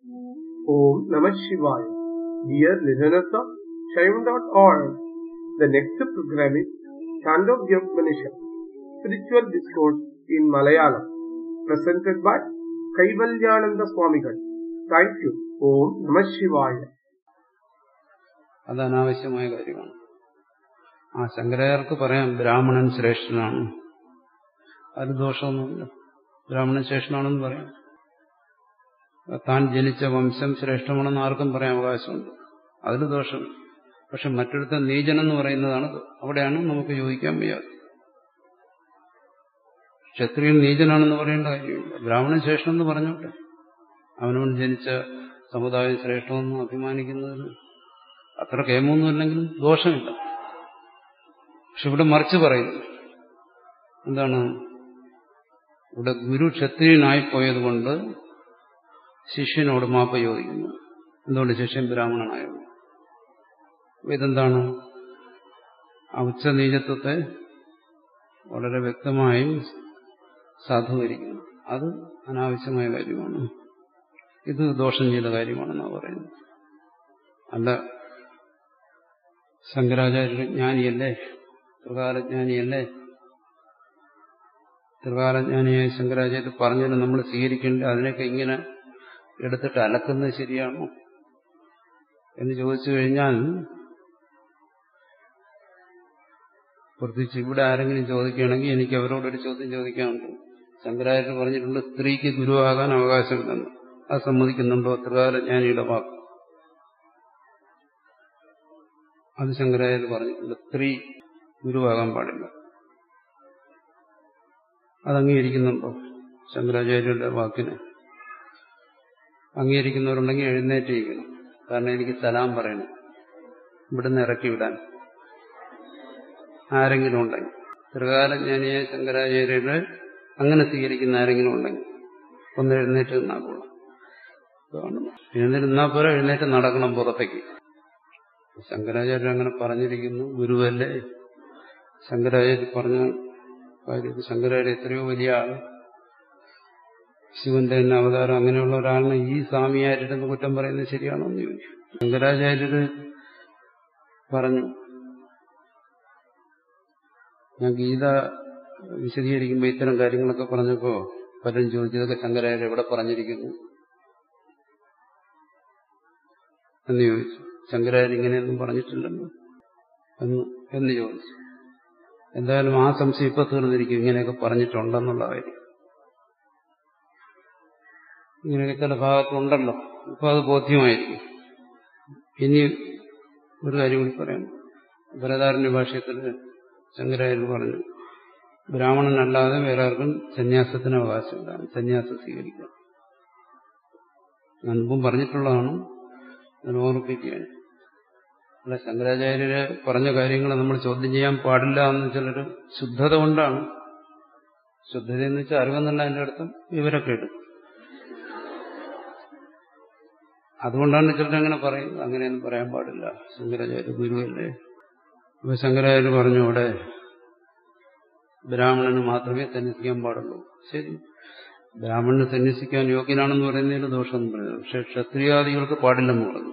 Om Namah Shivaya. Dear listeners of Shaivan.org, the next program is Chandogya Upanishad, Spiritual Discourse in Malayalam, presented by Kaivalyananda Swamigal. Thank you. Om Namah Shivaya. അത് അനാവശ്യമായ കാര്യമാണ് ആ ശങ്കരാചാര്യർക്ക് പറയാം ബ്രാഹ്മണൻ ശ്രേഷ്ഠനാണ് അത് ദോഷമൊന്നുമില്ല ബ്രാഹ്മണൻ ശ്രേഷ്ഠനാണെന്ന് പറയാം താൻ ജനിച്ച വംശം ശ്രേഷ്ഠമാണെന്ന് ആർക്കും പറയാൻ അവകാശമുണ്ട് അതിൽ ദോഷം പക്ഷെ മറ്റൊരുത്ത നീചനെന്ന് പറയുന്നതാണ് അവിടെയാണ് നമുക്ക് യോജിക്കാൻ വയ്യാതെ ക്ഷത്രിയൻ നീചനാണെന്ന് പറയേണ്ട കാര്യമില്ല ബ്രാഹ്മണൻ ശ്രേഷ്ഠമെന്ന് പറഞ്ഞോട്ടെ അവനവൻ ജനിച്ച സമുദായം ശ്രേഷ്ഠമെന്ന് അഭിമാനിക്കുന്നതിന് അത്ര കേമൊന്നുമില്ലെങ്കിലും ദോഷമില്ല പക്ഷെ ഇവിടെ മറിച്ച് പറയുന്നു എന്താണ് ഇവിടെ ഗുരു ക്ഷത്രിയനായി പോയതുകൊണ്ട് ശിഷ്യനോട് മാപ്പ് ചോദിക്കുന്നു എന്തുകൊണ്ട് ശിഷ്യൻ ബ്രാഹ്മണനായത് ഇതെന്താണ് ആ ഉച്ചനീചത്വത്തെ വളരെ വ്യക്തമായും സാധൂകരിക്കുന്നു അത് അനാവശ്യമായ കാര്യമാണ് ഇത് ദോഷം ചെയ്ത കാര്യമാണെന്നാണ് പറയുന്നത് അല്ല ശങ്കരാചാര്യ ജ്ഞാനിയല്ലേ ത്രികാലജ്ഞാനിയല്ലേ ത്രികാലജ്ഞാനിയായ ശങ്കരാചാര്യ പറഞ്ഞതിന് നമ്മൾ സ്വീകരിക്കേണ്ട അതിനൊക്കെ ഇങ്ങനെ എടുത്തിട്ട് അലക്കുന്നത് ശരിയാണോ എന്ന് ചോദിച്ചു കഴിഞ്ഞാൽ പ്രത്യേകിച്ച് ഇവിടെ ആരെങ്കിലും ചോദിക്കുകയാണെങ്കിൽ എനിക്ക് അവരോടൊരു ചോദ്യം ചോദിക്കാനുണ്ട് ശങ്കരാചാര്യ പറഞ്ഞിട്ടുണ്ട് സ്ത്രീക്ക് ഗുരുവാകാൻ അവകാശമില്ലെന്ന് അത് സമ്മതിക്കുന്നുണ്ടോ ത്രികാലജ്ഞാനിയുടെ വാക്ക് അത് ശങ്കരാചാര്യ പറഞ്ഞിട്ടുണ്ട് സ്ത്രീ ഗുരുവാകാൻ പാടില്ല അത് അംഗീകരിക്കുന്നുണ്ടോ ശങ്കരാചാര്യരുടെ വാക്കിന് അംഗീകരിക്കുന്നവരുണ്ടെങ്കിൽ എഴുന്നേറ്റിരിക്കണം കാരണം എനിക്ക് സലാം പറയണം ഇവിടുന്ന് ഇറക്കി വിടാൻ ആരെങ്കിലും ഉണ്ടെങ്കിൽ ത്രികാലജ്ഞാനിയെ ശങ്കരാചാര്യരുടെ അങ്ങനെ സ്വീകരിക്കുന്ന ആരെങ്കിലും ഉണ്ടെങ്കിൽ ഒന്ന് എഴുന്നേറ്റ് നിന്നാൽ കൊള്ളാം എഴുന്നേറ്റ് നിന്നാൽ പോരാ എഴുന്നേറ്റ് നടക്കണം പുറത്തേക്ക് ശങ്കരാചാര്യർ അങ്ങനെ പറഞ്ഞിരിക്കുന്നു ഗുരുവല്ലേ ശങ്കരാചാര്യ പറഞ്ഞ കാര്യത്തിൽ ശങ്കരാചാര്യ എത്രയോ വലിയ ആള് ശിവന്റെ തന്നെ അവതാരം അങ്ങനെയുള്ള ഒരാളിനെ ഈ സ്വാമിയാരുടെ കുറ്റം പറയുന്നത് ശരിയാണോ എന്ന് ചോദിച്ചു ശങ്കരാചാര്യര് പറഞ്ഞു ഞാൻ ഗീത വിശദീകരിക്കുമ്പോൾ ഇത്തരം കാര്യങ്ങളൊക്കെ പറഞ്ഞപ്പോ പലരും ചോദിച്ചതൊക്കെ ശങ്കരാചാര്യ എവിടെ പറഞ്ഞിരിക്കുന്നു എന്ന് ചോദിച്ചു ശങ്കരാചാര്യ ഇങ്ങനെയൊന്നും പറഞ്ഞിട്ടില്ലല്ലോ എന്ന് എന്ന് ചോദിച്ചു എന്തായാലും ആ സംശയം ഇപ്പൊ തീർന്നിരിക്കും ഇങ്ങനെയൊക്കെ പറഞ്ഞിട്ടുണ്ടെന്നുള്ള കാര്യം ഇങ്ങനെയൊക്കെ ചില ഭാഗത്തുണ്ടല്ലോ ഇപ്പൊ അത് ബോധ്യമായിരിക്കും ഇനി ഒരു കാര്യം കൂടി പറയാം ഭരതാരണ്യ ഭാഷയത്തിൽ ശങ്കരാചാര്യ പറഞ്ഞു ബ്രാഹ്മണനല്ലാതെ വേറെ ആർക്കും സന്യാസത്തിന് അവകാശമില്ല സന്യാസം സ്വീകരിക്കാം ഞാൻ മുമ്പും പറഞ്ഞിട്ടുള്ളതാണ് ഞാൻ ഓർമ്മിപ്പിക്കുകയാണ് അല്ല ശങ്കരാചാര്യര് പറഞ്ഞ കാര്യങ്ങൾ നമ്മൾ ചോദ്യം ചെയ്യാൻ പാടില്ല എന്ന് ചിലർ ശുദ്ധത കൊണ്ടാണ് ശുദ്ധത എന്ന് വെച്ചാൽ അറിവെന്നുള്ള അതിന്റെ അർത്ഥം ഇവരൊക്കെ എടുക്കും അതുകൊണ്ടാണ് ചിലരങ്ങനെ പറയുന്നത് അങ്ങനെയൊന്നും പറയാൻ പാടില്ല ശങ്കരാചാര്യ ഗുരുവല്ലേ അപ്പൊ ശങ്കരാചാര്യ പറഞ്ഞു അവിടെ ബ്രാഹ്മണന് മാത്രമേ സന്യസിക്കാൻ പാടുള്ളൂ ശരി ബ്രാഹ്മണന് സന്യസിക്കാൻ യോഗ്യനാണെന്ന് പറയുന്നതിന് ദോഷമൊന്നും പറയുന്നത് പക്ഷെ ക്ഷത്രിയാദികൾക്ക് പാടില്ലെന്ന് പറഞ്ഞു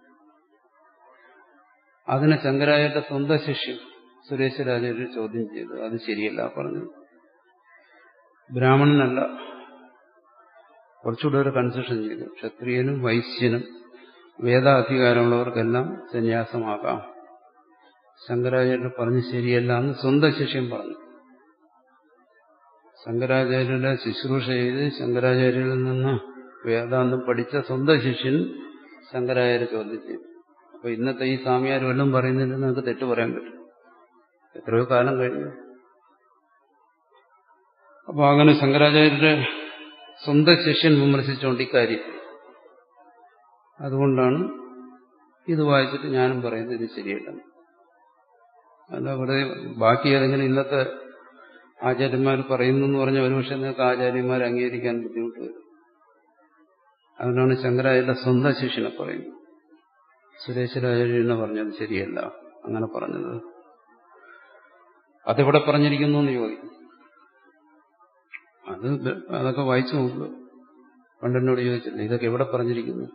അതിനെ ശങ്കരാചാര്യ സ്വന്തം ശിഷ്യൻ സുരേശ്വരാചാര്യ ചോദ്യം ചെയ്തു അത് ശരിയല്ല പറഞ്ഞത് ബ്രാഹ്മണനല്ല കുറച്ചുകൂടെ ഒരു കൺസെഷൻ ചെയ്തു ക്ഷത്രിയനും വൈശ്യനും വേദാധികാരമുള്ളവർക്കെല്ലാം സന്യാസമാകാം ശങ്കരാചാര്യർ പറഞ്ഞ് ശരിയല്ല എന്ന് സ്വന്തം ശിഷ്യൻ പറഞ്ഞു ശങ്കരാചാര്യരുടെ ശുശ്രൂഷ ചെയ്ത് ശങ്കരാചാര്യരിൽ നിന്ന് വേദാന്തം പഠിച്ച സ്വന്തം ശിഷ്യൻ ശങ്കരാചാര്യ ചോദ്യം ചെയ്തു അപ്പൊ ഇന്നത്തെ ഈ സ്വാമിയാർ വല്ലതും പറയുന്നതിന് നമുക്ക് തെറ്റ് പറയാൻ പറ്റും എത്രയോ കാലം കഴിഞ്ഞു അപ്പൊ അങ്ങനെ ശങ്കരാചാര്യരുടെ സ്വന്തം ശിഷ്യൻ വിമർശിച്ചുകൊണ്ട് ഇക്കാര്യം അതുകൊണ്ടാണ് ഇത് വായിച്ചിട്ട് ഞാനും പറയുന്നത് ഇത് ശരിയല്ലെന്ന് അല്ല വെറുതെ ബാക്കി ഏതെങ്കിലും ഇന്നത്തെ ആചാര്യന്മാർ പറയുന്നു എന്ന് പറഞ്ഞാൽ ഒരുപക്ഷെ നിങ്ങൾക്ക് ആചാര്യന്മാരെ അംഗീകരിക്കാൻ ബുദ്ധിമുട്ട് വരും അതുകൊണ്ടാണ് ശങ്കരാചാര്യ സ്വന്തം ശിഷ്യനെ പറയുന്നത് സുരേശ്വരാചാര്യനെ പറഞ്ഞത് ശരിയല്ല അങ്ങനെ പറഞ്ഞത് അതെവിടെ പറഞ്ഞിരിക്കുന്നു എന്ന് ചോദിക്കും അത് അതൊക്കെ വായിച്ചു നോക്കുക പണ്ടെന്നോട് ചോദിച്ചില്ല ഇതൊക്കെ എവിടെ പറഞ്ഞിരിക്കുന്നു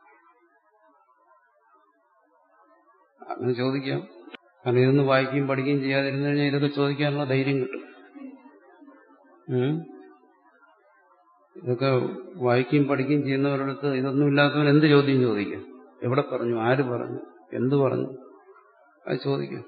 അങ്ങനെ ചോദിക്കാം കാരണം ഇതൊന്ന് വായിക്കുകയും പഠിക്കുകയും ചെയ്യാതിരുന്നു കഴിഞ്ഞാൽ ഇതൊക്കെ ചോദിക്കാനുള്ള ധൈര്യം കിട്ടും ഉം. ഇതൊക്കെ വായിക്കുകയും പഠിക്കുകയും ചെയ്യുന്നവരടുത്ത് ഇതൊന്നും ഇല്ലാത്തവൻ എന്ത് ചോദ്യം ചോദിക്കും എവിടെ പറഞ്ഞു ആര് പറഞ്ഞു എന്ത് പറഞ്ഞു അത് ചോദിക്കും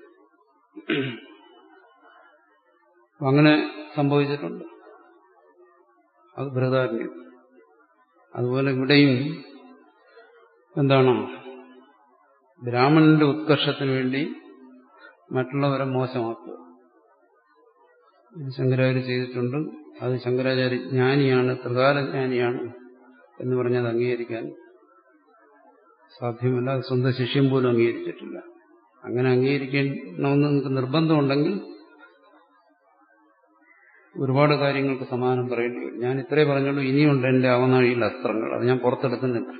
അപ്പൊ അങ്ങനെ സംഭവിച്ചിട്ടുണ്ട് അത് ബൃഹദാരണ്യം അതുപോലെ ഇവിടെയും എന്താണ് ബ്രാഹ്മണന്റെ ഉത്കർഷത്തിന് വേണ്ടി മറ്റുള്ളവരെ മോശമാക്കുക ഇത് ശങ്കരാചാര്യ ചെയ്തിട്ടുണ്ട് അത് ശങ്കരാചാര്യ ജ്ഞാനിയാണ് ത്രികാലജ്ഞാനിയാണ് എന്ന് പറഞ്ഞത് അംഗീകരിക്കാൻ സാധ്യമല്ല അത് സ്വന്തം ശിഷ്യം പോലും അംഗീകരിച്ചിട്ടില്ല അങ്ങനെ അംഗീകരിക്കണമെന്ന് നിങ്ങൾക്ക് നിർബന്ധമുണ്ടെങ്കിൽ ഒരുപാട് കാര്യങ്ങൾക്ക് സമാനം പറയേണ്ടി വരും ഞാൻ ഇത്രേ പറഞ്ഞുള്ളൂ ഇനിയുണ്ട് എന്റെ അവനാഴിയിൽ അസ്ത്രങ്ങൾ അത് ഞാൻ പുറത്തെടുക്കുന്നില്ല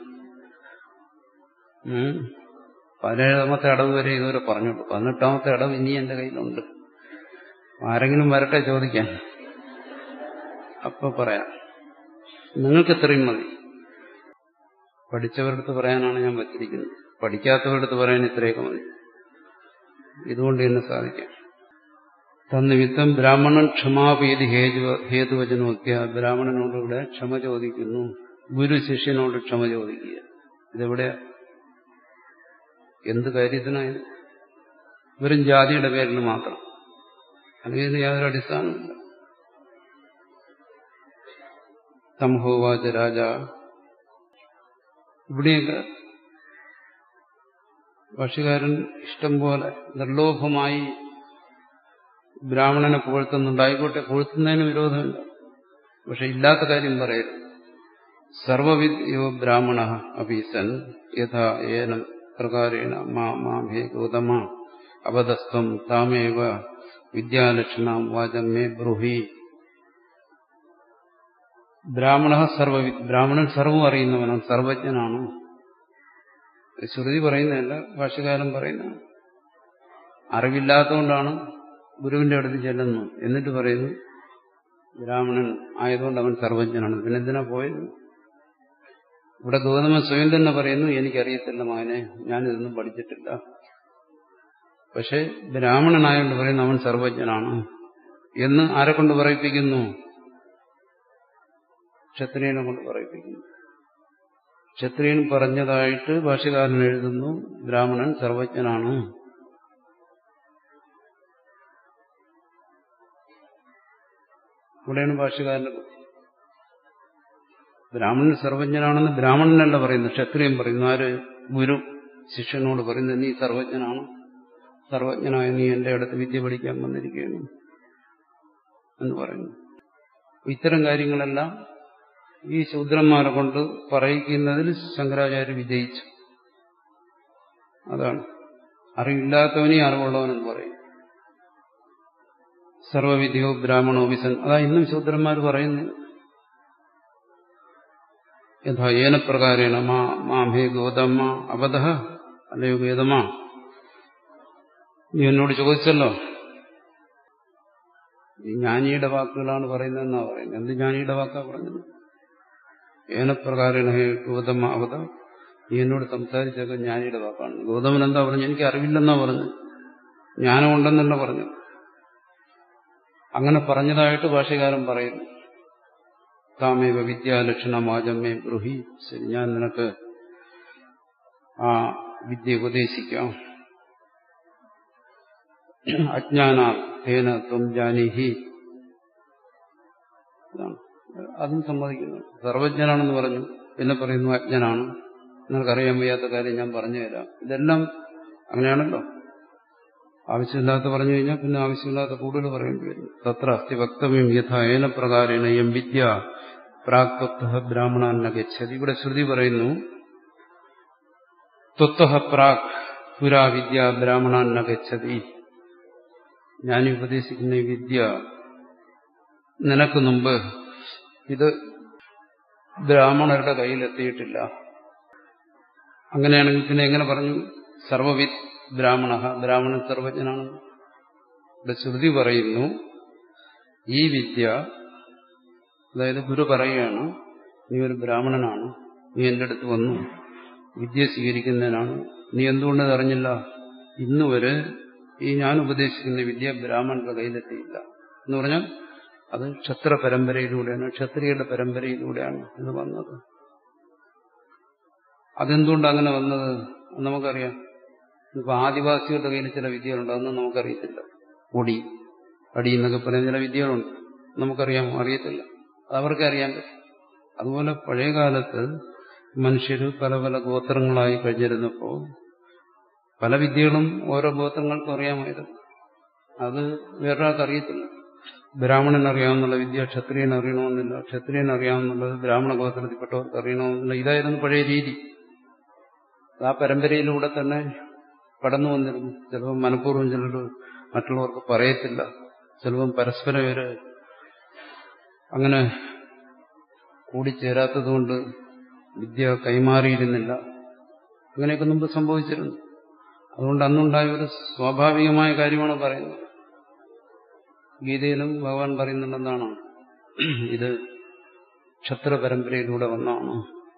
ഉം. പതിനേഴാമത്തെ അടവ് വരെ ഇതുവരെ പറഞ്ഞുള്ളൂ പതിനെട്ടാമത്തെ അടവ് ഇനി എന്റെ കയ്യിലുണ്ട് ആരെങ്കിലും വരട്ടെ ചോദിക്കാൻ അപ്പൊ പറയാം നിങ്ങൾക്ക് ഇത്രയും മതി പഠിച്ചവരടുത്ത് പറയാനാണ് ഞാൻ വച്ചിരിക്കുന്നത് പഠിക്കാത്തവരടുത്ത് പറയാൻ ഇത്രയൊക്കെ മതി ഇതുകൊണ്ട് തന്നെ സാധിക്കാം തന്നിമിത്തം ബ്രാഹ്മണൻ ക്ഷമാപേതി ഹേതു ഹേതുവചനമൊക്കെ ബ്രാഹ്മണനോട് ഇവിടെ ക്ഷമ ചോദിക്കുന്നു ഗുരു ശിഷ്യനോട് ക്ഷമ ചോദിക്കുക ഇതെവിടെയാ എന്ത് കാര്യത്തിനായത് വെറും ജാതിയുടെ പേരിൽ മാത്രം അല്ലെങ്കിൽ ഇതിന് യാതൊരു അടിസ്ഥാനമില്ല സംഭവവാച രാജ ഇവിടെയൊക്കെ ഭാഷകാരൻ ഇഷ്ടം പോലെ നിർലോഭമായി ബ്രാഹ്മണനെ പുകഴ്ത്തുന്നുണ്ട് ആയിക്കോട്ടെ പുകഴ്ത്തുന്നതിന് വിരോധമില്ല പക്ഷെ ഇല്ലാത്ത കാര്യം പറയരുത് സർവവിദ്യോ ബ്രാഹ്മണ അപീസൻ യഥാ ഏനം പ്രകാരേണ മാ മാഭേ ഗൗതമ അപദസ്ത്വം താമേവ വിദ്യാലക്ഷണാം വാചം മേ ബ്രൂഹി ബ്രാഹ്മണ സർവവി ബ്രാഹ്മണൻ സർവ്വം അറിയുന്നവനാണ് സർവജ്ഞനാണ് ശ്രുതി പറയുന്നതല്ല ഭാഷകാലം പറയുന്നതാണ് അറിവില്ലാത്തതുകൊണ്ടാണ് ഗുരുവിന്റെ അടുത്ത് ചെല്ലുന്നു എന്നിട്ട് പറയുന്നു ബ്രാഹ്മണൻ ആയതുകൊണ്ട് അവൻ സർവജ്ഞനാണ് പിന്നെ എന്തിനാ പോയത് ഇവിടെ ഗൗതമൻ സ്വയം തന്നെ പറയുന്നു എനിക്കറിയത്തില്ല മകനെ ഞാനിതൊന്നും പഠിച്ചിട്ടില്ല പക്ഷെ ബ്രാഹ്മണനായോണ്ട് പറയുന്നു അവൻ സർവജ്ഞനാണ് എന്ന് ആരെ കൊണ്ട് പറയിപ്പിക്കുന്നു ക്ഷത്രിയനെ കൊണ്ട് പറയിപ്പിക്കുന്നു ക്ഷത്രിയൻ പറഞ്ഞതായിട്ട് ഭാഷകാരൻ എഴുതുന്നു ബ്രാഹ്മണൻ സർവജ്ഞനാണ് ഇവിടെയാണ് ഭാഷകാരന്റെ ബുദ്ധി ബ്രാഹ്മണൻ സർവജ്ഞനാണെന്ന് ബ്രാഹ്മണനല്ല പറയുന്നു ക്ഷത്രിയൻ പറയുന്നു ആര് ഗുരു ശിഷ്യനോട് പറയുന്നത് നീ സർവജ്ഞനാണ് സർവജ്ഞനായ നീ എന്റെ അടുത്ത് വിദ്യ പഠിക്കാൻ വന്നിരിക്കുകയാണ് എന്ന് പറയുന്നു ഇത്തരം കാര്യങ്ങളെല്ലാം ഈ ശൂദ്രന്മാരെ കൊണ്ട് പറയിക്കുന്നതിൽ ശങ്കരാചാര്യ വിജയിച്ചു അതാണ് അറിവില്ലാത്തവനെ അറിവുള്ളവനെന്ന് പറയും സർവവിധിയോ ബ്രാഹ്മണോ വിസൻ അതാ ഇന്നും ശൂദ്രന്മാർ പറയുന്നു യഥാ ഏന പ്രകാരേണ മാ മാഭേ ഗോതമ്മ അബദ്ധ അല്ലയോ വേദമ നീ എന്നോട് ചോദിച്ചല്ലോ ഈ ജ്ഞാനിയുടെ വാക്കുകളാണ് പറയുന്നതെന്നാ പറയുന്നത് എന്ത് ജ്ഞാനിയുടെ വാക്കാ പറഞ്ഞത് ഏനപ്രകാരേണ ഹേ ഗൗതമ അവത നീ എന്നോട് സംസാരിച്ചൊക്കെ ജ്ഞാനിയുടെ വാക്കാണ് ഗൗതമൻ എന്താ പറഞ്ഞു എനിക്ക് അറിവില്ലെന്നാ പറഞ്ഞു ജ്ഞാനമുണ്ടെന്നല്ല പറഞ്ഞു അങ്ങനെ പറഞ്ഞതായിട്ട് ഭാഷകാരൻ പറയുന്നു താമേവ വിദ്യാലക്ഷണ മാജമ്മേ ബ്രൂഹി ശരി ഞാൻ നിനക്ക് ആ വിദ്യ ഉപദേശിക്കാം അജ്ഞാനാർത്ഥേന ത്വം ജാനീഹി അതും സമ്മതിക്കുന്നു സർവജ്ഞനാണെന്ന് പറഞ്ഞു പിന്നെ പറയുന്നു അജ്ഞനാണ് നിനക്കറിയാൻ വയ്യാത്ത കാര്യം ഞാൻ പറഞ്ഞു തരാം ഇതെല്ലാം അങ്ങനെയാണല്ലോ ആവശ്യമില്ലാത്ത പറഞ്ഞു കഴിഞ്ഞാൽ പിന്നെ ആവശ്യമില്ലാത്ത കൂടുതൽ പറയേണ്ടി വരും തത്ര അസ്ഥി വക്തവ്യം യഥാ ഏന പ്രകാരേണ യം വിദ്യ പ്രാക്വക്ത ബ്രാഹ്മണാന്ന ഗച്ഛതി ഇവിടെ ശ്രുതി പറയുന്നു ത്വത്വ പ്രാക് പുരാ വിദ്യ ബ്രാഹ്മണാന്ന ഗച്ഛതി ഞാൻ ഉപദേശിക്കുന്ന ഈ വിദ്യ നിനക്ക് മുമ്പ് ഇത് ബ്രാഹ്മണരുടെ കയ്യിലെത്തിയിട്ടില്ല അങ്ങനെയാണെങ്കിൽ പിന്നെ എങ്ങനെ പറഞ്ഞു സർവവിദ് ബ്രാഹ്മണ ബ്രാഹ്മണൻ സർവജ്ഞനാണ് ഇവിടെ ശ്രുതി പറയുന്നു ഈ വിദ്യ അതായത് ഗുരു പറയുകയാണ് നീ ഒരു ബ്രാഹ്മണനാണ് നീ എൻ്റെ അടുത്ത് വന്നു വിദ്യ സ്വീകരിക്കുന്നതിനാണ് നീ എന്തുകൊണ്ട് അറിഞ്ഞില്ല ഇന്ന് വരെ ഈ ഞാൻ ഉപദേശിക്കുന്ന വിദ്യ ബ്രാഹ്മണന്റെ കയ്യിലെത്തിയില്ല എന്ന് പറഞ്ഞാൽ അത് ക്ഷത്ര പരമ്പരയിലൂടെയാണ് ക്ഷത്രിയയുടെ പരമ്പരയിലൂടെയാണ് ഇത് വന്നത് അതെന്തുകൊണ്ട് അങ്ങനെ വന്നത് എന്ന് നമുക്കറിയാം ഇപ്പൊ ആദിവാസികളുടെ കയ്യിൽ ചില വിദ്യകളുണ്ട് അതൊന്നും നമുക്കറിയത്തില്ല ഒടി അടി എന്നൊക്കെ പറയുന്ന ചില വിദ്യകളുണ്ട് നമുക്കറിയാം അറിയത്തില്ല അത് അവർക്ക് അറിയാൻ പറ്റും അതുപോലെ പഴയ കാലത്ത് മനുഷ്യർ പല പല ഗോത്രങ്ങളായി കഴിഞ്ഞിരുന്നപ്പോൾ പല വിദ്യകളും ഓരോ ഗോത്രങ്ങൾക്കും അറിയാമായിരുന്നു അത് വേറൊരാൾക്ക് അറിയത്തില്ല ബ്രാഹ്മണൻ അറിയാവുന്നുള്ള വിദ്യ ക്ഷത്രിയൻ അറിയണമെന്നില്ല ക്ഷത്രിയൻ അറിയാവുന്നുള്ളത് ബ്രാഹ്മണ ഗോത്രത്തിൽപ്പെട്ടവർക്ക് അറിയണമെന്നില്ല ഇതായിരുന്നു പഴയ രീതി ആ പരമ്പരയിലൂടെ തന്നെ കടന്നു വന്നിരുന്നു ചിലപ്പോൾ മനഃപൂർവ്വം ചിലർ മറ്റുള്ളവർക്ക് പറയത്തില്ല ചിലപ്പം പരസ്പരം ഇവര് അങ്ങനെ കൂടിച്ചേരാത്തതുകൊണ്ട് വിദ്യ കൈമാറിയിരുന്നില്ല അങ്ങനെയൊക്കെ മുമ്പ് സംഭവിച്ചിരുന്നു അതുകൊണ്ട് അന്നുണ്ടായ ഒരു സ്വാഭാവികമായ കാര്യമാണ് പറയുന്നത് ഗീതയിലും ഭഗവാൻ പറയുന്നുണ്ടെന്നാണ് ഇത് ക്ഷത്ര പരമ്പരയിലൂടെ വന്നാണ്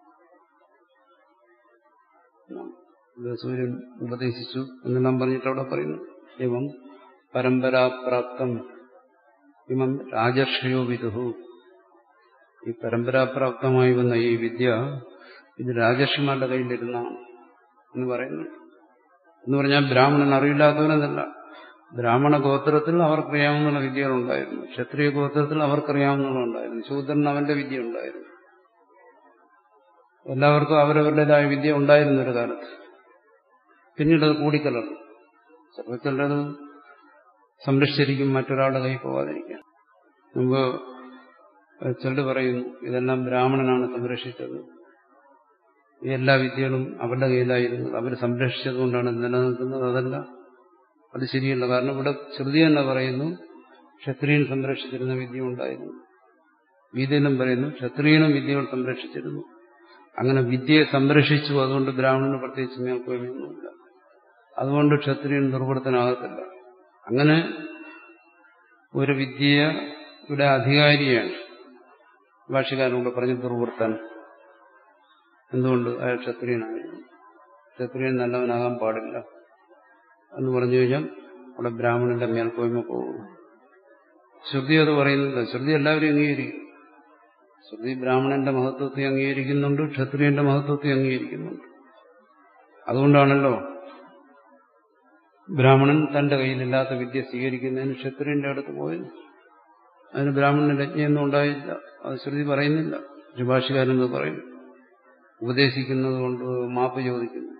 ഇത് സൂര്യൻ ഉപദേശിച്ചു എന്നെല്ലാം പറഞ്ഞിട്ട് അവിടെ പറയുന്നു എവം പരമ്പരാപ്രാപ്തം ഇമം രാജർഷയോ വിദുഹു ഈ പരമ്പരാപ്രാപ്തമായി വന്ന ഈ വിദ്യ ഇത് രാജർഷിമാരുടെ കയ്യിലിരുന്നാണ് എന്ന് പറയുന്നു എന്ന് പറഞ്ഞാൽ ബ്രാഹ്മണൻ അറിയില്ലാത്തവനെന്നല്ല ബ്രാഹ്മണ ഗോത്രത്തിൽ അവർക്കറിയാവുന്ന വിദ്യകളുണ്ടായിരുന്നു ക്ഷത്രിയ ഗോത്രത്തിൽ അവർക്കറിയാവുന്നതുണ്ടായിരുന്നു ശൂദ്രൻ അവന്റെ വിദ്യ ഉണ്ടായിരുന്നു എല്ലാവർക്കും അവരവരുടേതായ വിദ്യ ഉണ്ടായിരുന്നു ഒരു കാലത്ത് പിന്നീട് അത് കൂടിക്കലർന്നു ചിലപ്പോൾ ചിലത് സംരക്ഷിച്ചിരിക്കും മറ്റൊരാളുടെ കൈ പോകാതിരിക്കാൻ മുമ്പ് ചിലർ പറയുന്നു ഇതെല്ലാം ബ്രാഹ്മണനാണ് സംരക്ഷിച്ചത് ഈ എല്ലാ വിദ്യകളും അവരുടെ കയ്യിലായിരുന്നു അവർ സംരക്ഷിച്ചതുകൊണ്ടാണ് നിലനിൽക്കുന്നത് അതല്ല അത് ശരിയല്ല കാരണം ഇവിടെ ശ്രുതി തന്നെ പറയുന്നു ക്ഷത്രിയൻ സംരക്ഷിച്ചിരുന്ന വിദ്യ ഉണ്ടായിരുന്നു ഗീതയിലും പറയുന്നു ക്ഷത്രിയനും വിദ്യകൾ സംരക്ഷിച്ചിരുന്നു അങ്ങനെ വിദ്യയെ സംരക്ഷിച്ചു അതുകൊണ്ട് ബ്രാഹ്മണന് പ്രത്യേകിച്ച് മേൽക്കോയ്മയൊന്നുമില്ല അതുകൊണ്ട് ക്ഷത്രിയൻ ദുർവൃത്തനാകത്തില്ല അങ്ങനെ ഒരു വിദ്യയുടെ അധികാരിയാണ് ഭാഷകാരനോട് പറഞ്ഞ ദുർവൃത്തൻ എന്തുകൊണ്ട് അയാൾ ക്ഷത്രിയനായിരുന്നു ക്ഷത്രിയൻ നല്ലവനാകാൻ പാടില്ല എന്ന് പറഞ്ഞു കഴിഞ്ഞാൽ അവിടെ ബ്രാഹ്മണന്റെ മേൽക്കോയ്മ പോകും ശ്രുതി അത് പറയുന്നില്ല ശ്രുതി എല്ലാവരും അംഗീകരിക്കും ശ്രുതി ബ്രാഹ്മണന്റെ മഹത്വത്തെ അംഗീകരിക്കുന്നുണ്ട് ക്ഷത്രിയന്റെ മഹത്വത്തെ അംഗീകരിക്കുന്നുണ്ട് അതുകൊണ്ടാണല്ലോ ബ്രാഹ്മണൻ തന്റെ കയ്യിലില്ലാത്ത വിദ്യ സ്വീകരിക്കുന്നതിന് ക്ഷത്രിയന്റെ അടുത്ത് പോയത് അതിന് ബ്രാഹ്മണന് രജ്ഞയൊന്നും ഉണ്ടായില്ല അത് ശ്രുതി പറയുന്നില്ല ശുഭാഷകാരൻ പറയുന്നു ഉപദേശിക്കുന്നത് കൊണ്ട് മാപ്പ് ചോദിക്കുന്നു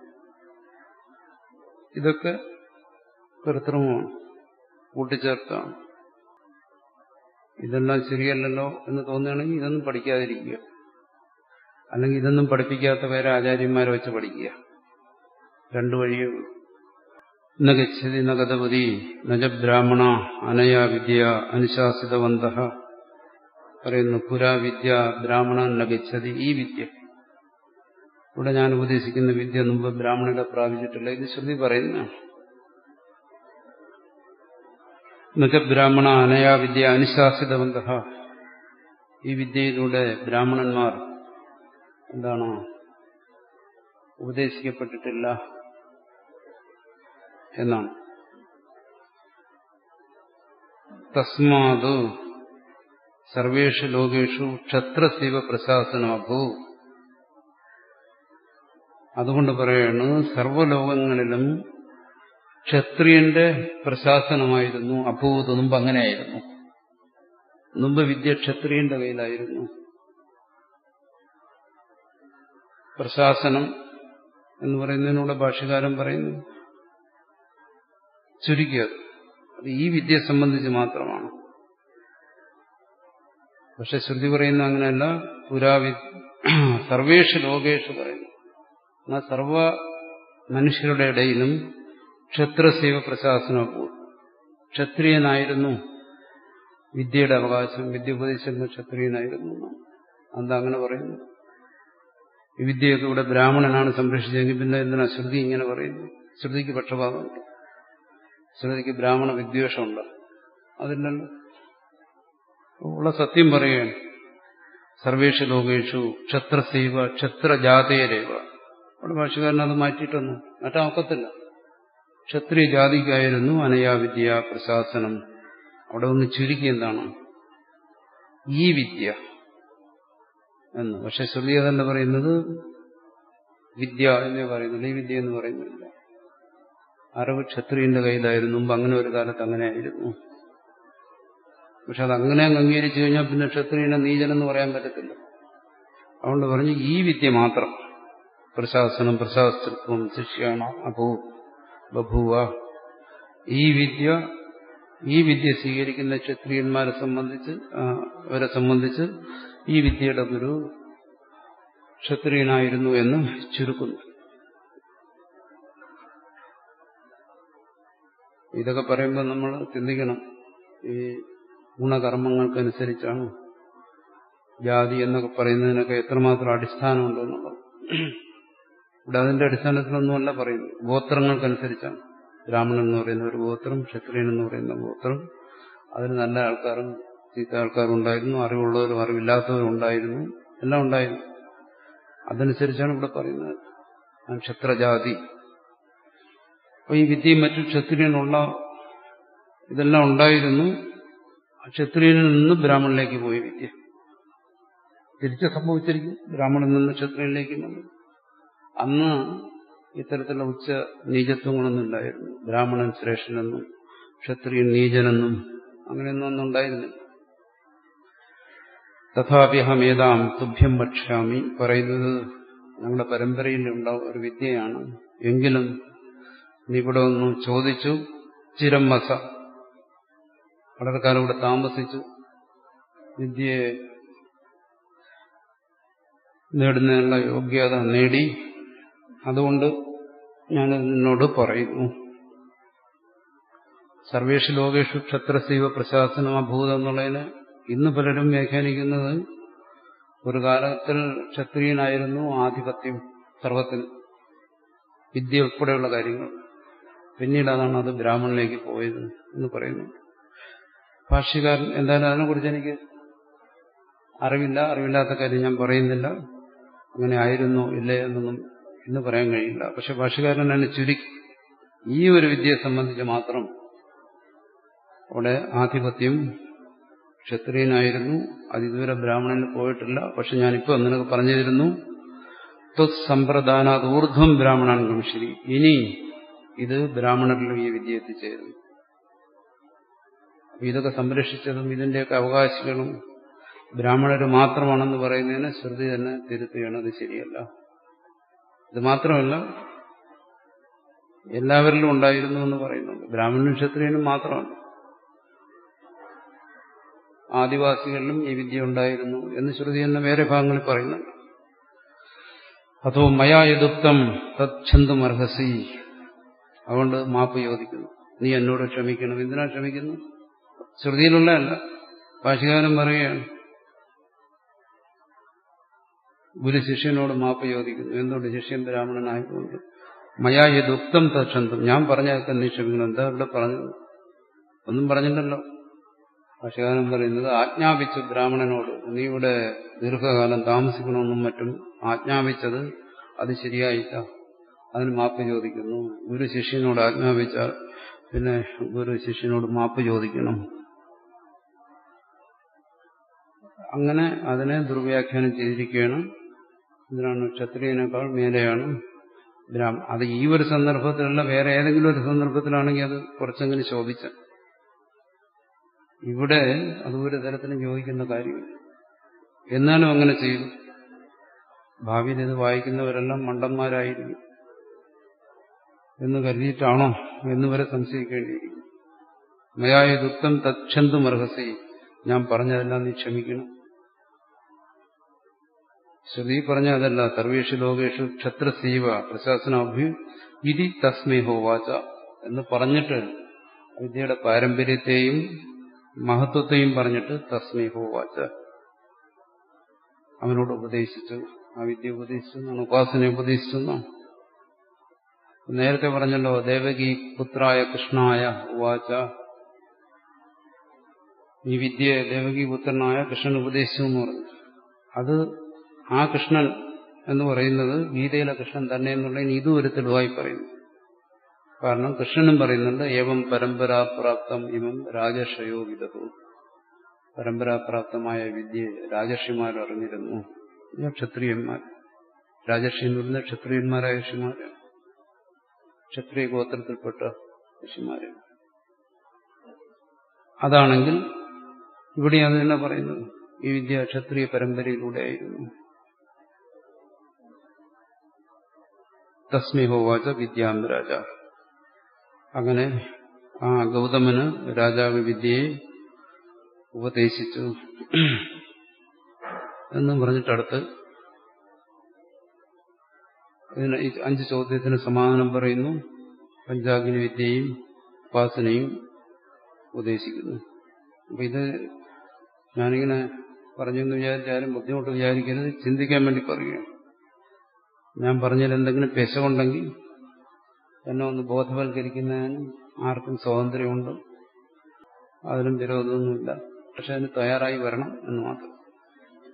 ഇതൊക്കെ കൃത്രിമമാണ് കൂട്ടിച്ചേർത്താണ് ഇതെല്ലാം ശരിയല്ലല്ലോ എന്ന് തോന്നുകയാണെങ്കിൽ ഇതൊന്നും പഠിക്കാതിരിക്കുക അല്ലെങ്കിൽ ഇതൊന്നും പഠിപ്പിക്കാത്ത വേറെ ആചാര്യന്മാരെ വെച്ച് പഠിക്കുക രണ്ടു വഴിയേ ഉള്ളൂ ന ഗച്ഛതി ന ഗതപതി നജ ബ്രാഹ്മണ അനയാ വിദ്യ അനുശാസിതവന്ത പറയുന്നു പുരാവിദ്യ ബ്രാഹ്മണൻ ന ഗച്ഛതി ഈ വിദ്യ ഇവിടെ ഞാൻ ഉപദേശിക്കുന്ന വിദ്യ മുമ്പ് ബ്രാഹ്മണരെ പ്രാപിച്ചിട്ടില്ല ഇത് ശ്രുതി പറയുന്ന എന്നുവെച്ച ബ്രാഹ്മണ അനയാ വിദ്യ അനുശാസിതവന്ത ഈ വിദ്യയിലൂടെ ബ്രാഹ്മണന്മാർ എന്താണ് ഉപദേശിക്കപ്പെട്ടിട്ടില്ല എന്നാണ് തസ്മാത് സർവേഷു ലോകേഷു ക്ഷത്രസീവ പ്രശാസനമഭൂ അതുകൊണ്ട് പറയാണ് സർവ്വലോകങ്ങളിലും ക്ഷത്രിയന്റെ പ്രശാസനമായിരുന്നു അഭൂത് മുമ്പ് അങ്ങനെയായിരുന്നു മുമ്പ് വിദ്യ ക്ഷത്രിയന്റെ കയ്യിലായിരുന്നു പ്രശാസനം എന്ന് പറയുന്നതിനൂടെ ഭാഷ്യകാരൻ പറയുന്നു ചുരുക്കിയത് അത് ഈ വിദ്യയെ സംബന്ധിച്ച് മാത്രമാണ് പക്ഷെ ശ്രുതി പറയുന്ന അങ്ങനെയല്ല പുരാവി സർവേഷു ലോകേഷു പറയുന്നു എന്നാൽ സർവ മനുഷ്യരുടെ ഇടയിലും ക്ഷത്രസേവ പ്രശാസനവും ക്ഷത്രിയനായിരുന്നു വിദ്യയുടെ അവകാശം വിദ്യ ഉപദേശിക്കുന്ന ക്ഷത്രിയനായിരുന്നു എന്താ അങ്ങനെ പറയുന്നു ഈ വിദ്യയൊക്കെ ഇവിടെ ബ്രാഹ്മണനാണ് സംരക്ഷിച്ചതെങ്കിൽ പിന്നെ എന്തിനാ ശ്രുതി ഇങ്ങനെ പറയുന്നു ശ്രുതിക്ക് പക്ഷപാതമുണ്ട് ശ്രുതിക്ക് ബ്രാഹ്മണ വിദ്വേഷമുണ്ട് അതില്ലല്ലോ ഉള്ള സത്യം പറയുകയാണ് സർവേഷു ലോകേഷു ക്ഷത്രസൈവ ക്ഷത്രജാതേരേവ അവിടെ ഭാഷകാരൻ അത് മാറ്റിയിട്ടൊന്നും മാറ്റാൻ ഒക്കത്തില്ല ക്ഷത്രിയ ജാതിക്കായിരുന്നു അനയാവിദ്യ പ്രശാസനം അവിടെ ഒന്ന് ചുരുക്കി എന്താണ് ഈ വിദ്യ എന്ന് പക്ഷെ ശ്രുതി തന്നെ പറയുന്നത് വിദ്യ എന്നേ പറയുന്നുള്ളൂ ഈ വിദ്യ എന്ന് പറയുന്നില്ല അറിവ് ക്ഷത്രിയന്റെ കയ്യിലായിരുന്നു മുമ്പ് അങ്ങനെ ഒരു കാലത്ത് അങ്ങനെ ആയിരുന്നു പക്ഷെ അത് അങ്ങനെ അങ്ങ് അംഗീകരിച്ചു കഴിഞ്ഞാൽ പിന്നെ ക്ഷത്രിയനെ നീചനെന്ന് പറയാൻ പറ്റത്തില്ല അതുകൊണ്ട് പറഞ്ഞു ഈ വിദ്യ മാത്രം പ്രശാസനം പ്രശാസ്ത്രത്വം ശിഷ്യാണ് അഭൂ ബഭൂവ ഈ വിദ്യ ഈ വിദ്യ സ്വീകരിക്കുന്ന ക്ഷത്രിയന്മാരെ സംബന്ധിച്ച് അവരെ സംബന്ധിച്ച് ഈ വിദ്യയുടെ ഗുരു ക്ഷത്രിയനായിരുന്നു എന്ന് ചുരുക്കുന്നു ഇതൊക്കെ പറയുമ്പോൾ നമ്മൾ ചിന്തിക്കണം ഈ ഗുണകർമ്മങ്ങൾക്കനുസരിച്ചാണ് ജാതി എന്നൊക്കെ പറയുന്നതിനൊക്കെ എത്രമാത്രം അടിസ്ഥാനമുണ്ടെന്നുള്ളത് ഇവിടെ അതിന്റെ അടിസ്ഥാനത്തിലൊന്നുമല്ല പറയുന്നത് ഗോത്രങ്ങൾക്കനുസരിച്ചാണ് ബ്രാഹ്മണൻ എന്ന് പറയുന്ന ഒരു ഗോത്രം ക്ഷത്രിയൻ എന്ന് പറയുന്ന ഗോത്രം അതിന് നല്ല ആൾക്കാരും ചീത്ത ആൾക്കാരും ഉണ്ടായിരുന്നു അറിവുള്ളവരും അറിവില്ലാത്തവരും ഉണ്ടായിരുന്നു എല്ലാം ഉണ്ടായിരുന്നു അതനുസരിച്ചാണ് ഇവിടെ പറയുന്നത് ക്ഷത്രജാതി അപ്പൊ ഈ വിദ്യയും മറ്റു ക്ഷത്രിയനുള്ള ഇതെല്ലാം ഉണ്ടായിരുന്നു ക്ഷത്രിയനിൽ നിന്ന് ബ്രാഹ്മണിലേക്ക് പോയി വിദ്യ തിരിച്ച് സംഭവിച്ചിരിക്കും ബ്രാഹ്മണിൽ നിന്ന് ക്ഷത്രിയനിലേക്ക് വന്നു അന്ന് ഇത്തരത്തിലുള്ള ഉച്ച നീചത്വങ്ങളൊന്നും ഇല്ലായിരുന്നു ബ്രാഹ്മണൻ ശ്രേഷ്ഠനെന്നും ക്ഷത്രിയൻ നീചനെന്നും അങ്ങനെയൊന്നും ഒന്നും ഉണ്ടായിരുന്നില്ല തഥാപ്യഹമേതാം തുഭ്യം ഭക്ഷ്യാമി പറയുന്നത് ഞങ്ങളുടെ പരമ്പരയിൽ ഉണ്ടാവും ഒരു വിദ്യയാണ് എങ്കിലും നീ ഇവിടെ ഒന്ന് ചോദിച്ചു ചിരം മസ വളരെ കാലം ഇവിടെ താമസിച്ചു വിദ്യയെ നേടുന്നതിനുള്ള യോഗ്യത നേടി അതുകൊണ്ട് ഞാനത് നിന്നോട് പറയുന്നു സർവേഷു ലോകേഷു ക്ഷത്രസൈവ പ്രശാസനം അഭൂതം എന്നുള്ളതിന് ഇന്ന് പലരും വ്യാഖ്യാനിക്കുന്നത് ഒരു കാലത്തിൽ ക്ഷത്രിയനായിരുന്നു ആധിപത്യം സർവത്തിൽ വിദ്യ ഉൾപ്പെടെയുള്ള കാര്യങ്ങൾ പിന്നീട് അതാണ് അത് ബ്രാഹ്മണിലേക്ക് പോയത് എന്ന് പറയുന്നു ഭാഷ്യകാരൻ എന്തായാലും അതിനെക്കുറിച്ച് എനിക്ക് അറിവില്ല അറിവില്ലാത്ത കാര്യം ഞാൻ പറയുന്നില്ല അങ്ങനെ ആയിരുന്നോ ഇല്ലേ എന്നൊന്നും ഇന്ന് പറയാൻ കഴിയില്ല പക്ഷെ ഭാഷകാരൻ തന്നെ ചുരുക്കി ഈ ഒരു വിദ്യയെ സംബന്ധിച്ച് മാത്രം അവിടെ ആധിപത്യം ക്ഷത്രിയനായിരുന്നു അതിദൂരെ ബ്രാഹ്മണന് പോയിട്ടില്ല പക്ഷെ ഞാനിപ്പോൾ നിനക്ക് പറഞ്ഞു തരുന്നു ത്വസമ്പ്രദാനാത് ഊർധ്വം ബ്രാഹ്മണാണെങ്കിലും ശരി ഇനി ഇത് ബ്രാഹ്മണരിലും ഈ വിദ്യ എത്തിച്ചേരുന്നു ഇതൊക്കെ സംരക്ഷിച്ചതും ഇതിന്റെയൊക്കെ അവകാശികളും ബ്രാഹ്മണർ മാത്രമാണെന്ന് പറയുന്നതിന് ശ്രുതി തന്നെ തിരുത്തുകയാണ് അത് ശരിയല്ല ഇത് മാത്രമല്ല എല്ലാവരിലും ഉണ്ടായിരുന്നു എന്ന് പറയുന്നുണ്ട് ബ്രാഹ്മണനും ക്ഷത്രിയനും മാത്രമല്ല ആദിവാസികളിലും ഈ വിദ്യ ഉണ്ടായിരുന്നു എന്ന് ശ്രുതി തന്നെ വേറെ ഭാഗങ്ങളിൽ പറയുന്നുണ്ട് അതോ മയാ യദുക്തം തച്ഛന്തും അർഹസി അതുകൊണ്ട് മാപ്പ് ചോദിക്കുന്നു നീ എന്നോട് ക്ഷമിക്കണം എന്തിനാ ക്ഷമിക്കുന്നു ശ്രുതിയിലുള്ളതല്ല ഭാഷകാരൻ പറയുകയാണ് ഗുരു ശിഷ്യനോട് മാപ്പ് ചോദിക്കുന്നു എന്തുകൊണ്ട് ശിഷ്യൻ ബ്രാഹ്മണനായതുകൊണ്ട് മയാ യദുക്തം തച്ഛന്തും ഞാൻ പറഞ്ഞതൊക്കെ നീ ക്ഷമിക്കണം എന്താ ഇവിടെ പറഞ്ഞത് ഒന്നും പറഞ്ഞിട്ടല്ലോ ഭാഷകാരൻ പറയുന്നത് ആജ്ഞാപിച്ചു ബ്രാഹ്മണനോട് നീ ഇവിടെ ദീർഘകാലം താമസിക്കണമെന്നും മറ്റും ആജ്ഞാപിച്ചത് അത് ശരിയായില്ല അതിന് മാപ്പ് ചോദിക്കുന്നു ഗുരു ശിഷ്യനോട് ആജ്ഞാപിച്ചാൽ പിന്നെ ഗുരു ശിഷ്യനോട് മാപ്പ് ചോദിക്കണം അങ്ങനെ അതിനെ ദുർവ്യാഖ്യാനം ചെയ്തിരിക്കുകയാണ് ഇതിനാണ് ക്ഷത്രിയനേക്കാൾ മേലെയാണ് ബ്രാഹ്മ അത് ഈ ഒരു സന്ദർഭത്തിലല്ല വേറെ ഏതെങ്കിലും ഒരു സന്ദർഭത്തിലാണെങ്കിൽ അത് കുറച്ചെങ്കിലും ശോഭിച്ച ഇവിടെ അത് ഒരു തരത്തിലും ചോദിക്കുന്ന കാര്യമില്ല എന്നാലും അങ്ങനെ ചെയ്തു ഭാവിയിൽ ഇത് വായിക്കുന്നവരെല്ലാം മണ്ടന്മാരായിരിക്കും എന്ന് കരുതിയിട്ടാണോ എന്ന് വരെ സംശയിക്കേണ്ടിയിരിക്കും മയായ ദുഃഖം തച്ഛന്തു മർഹസി ഞാൻ പറഞ്ഞതെല്ലാം നീ ക്ഷമിക്കണം ശ്രുതി പറഞ്ഞ അതല്ല സർവേഷു ലോകേഷു ക്ഷത്രസീവ പ്രശാസനാഭ്യു ഇതി തസ്മൈ ഹോവാച എന്ന് പറഞ്ഞിട്ട് വിദ്യയുടെ പാരമ്പര്യത്തെയും മഹത്വത്തെയും പറഞ്ഞിട്ട് തസ്മൈ ഹോവാച അവനോട് ഉപദേശിച്ചു ആ വിദ്യ ഉപദേശിച്ചു എന്നാണ് ഉപാസന ഉപദേശിച്ചു എന്നാണ് നേരത്തെ പറഞ്ഞല്ലോ ദേവകി പുത്രായ കൃഷ്ണായ ഉവാച ഈ വിദ്യയെ ദേവകി പുത്രനായ കൃഷ്ണൻ ഉപദേശിച്ചു എന്ന് പറഞ്ഞു അത് ആ കൃഷ്ണൻ എന്ന് പറയുന്നത് ഗീതയിലെ കൃഷ്ണൻ തന്നെ എന്നുള്ളതിന് ഇതും ഒരു തെളിവായി പറയുന്നു കാരണം കൃഷ്ണനും പറയുന്നുണ്ട് ഏവം പരമ്പരാപ്രാപ്തം ഇവം രാജർഷയോ വിധതു പരമ്പരാപ്രാപ്തമായ വിദ്യ രാജർഷിമാർ അറിഞ്ഞിരുന്നു ക്ഷത്രിയന്മാർ രാജർഷി എന്ന് പറയുന്നത് ക്ഷത്രിയന്മാരായ ഋഷിമാരാണ് ക്ഷത്രിയ ഗോത്രത്തിൽപ്പെട്ട ഋഷിമാരാണ് അതാണെങ്കിൽ ഇവിടെ അത് തന്നെ പറയുന്നത് ഈ വിദ്യ ക്ഷത്രിയ പരമ്പരയിലൂടെ ആയിരുന്നു തസ്മി ഹോവാച വിദ്യാംബരാജ അങ്ങനെ ആ ഗൗതമന് രാജാവ് വിദ്യയെ ഉപദേശിച്ചു എന്നും പറഞ്ഞിട്ടടുത്ത് ഇതിന് ഈ അഞ്ച് ചോദ്യത്തിന് സമാധാനം പറയുന്നു പഞ്ചാഗ്നി വിദ്യയും ഉപാസനയും ഉപദേശിക്കുന്നു അപ്പൊ ഇത് ഞാനിങ്ങനെ പറഞ്ഞെന്ന് വിചാരിച്ചാലും ബുദ്ധിമുട്ട് വിചാരിക്കരുത് ചിന്തിക്കാൻ വേണ്ടി പറയുകയാണ് ഞാൻ പറഞ്ഞതിൽ എന്തെങ്കിലും പെശകുണ്ടെങ്കിൽ എന്നെ ഒന്ന് ബോധവൽക്കരിക്കുന്നതിന് ആർക്കും സ്വാതന്ത്ര്യമുണ്ട് അതിലും വിരോധമൊന്നുമില്ല പക്ഷെ അതിന് തയ്യാറായി വരണം എന്ന് മാത്രം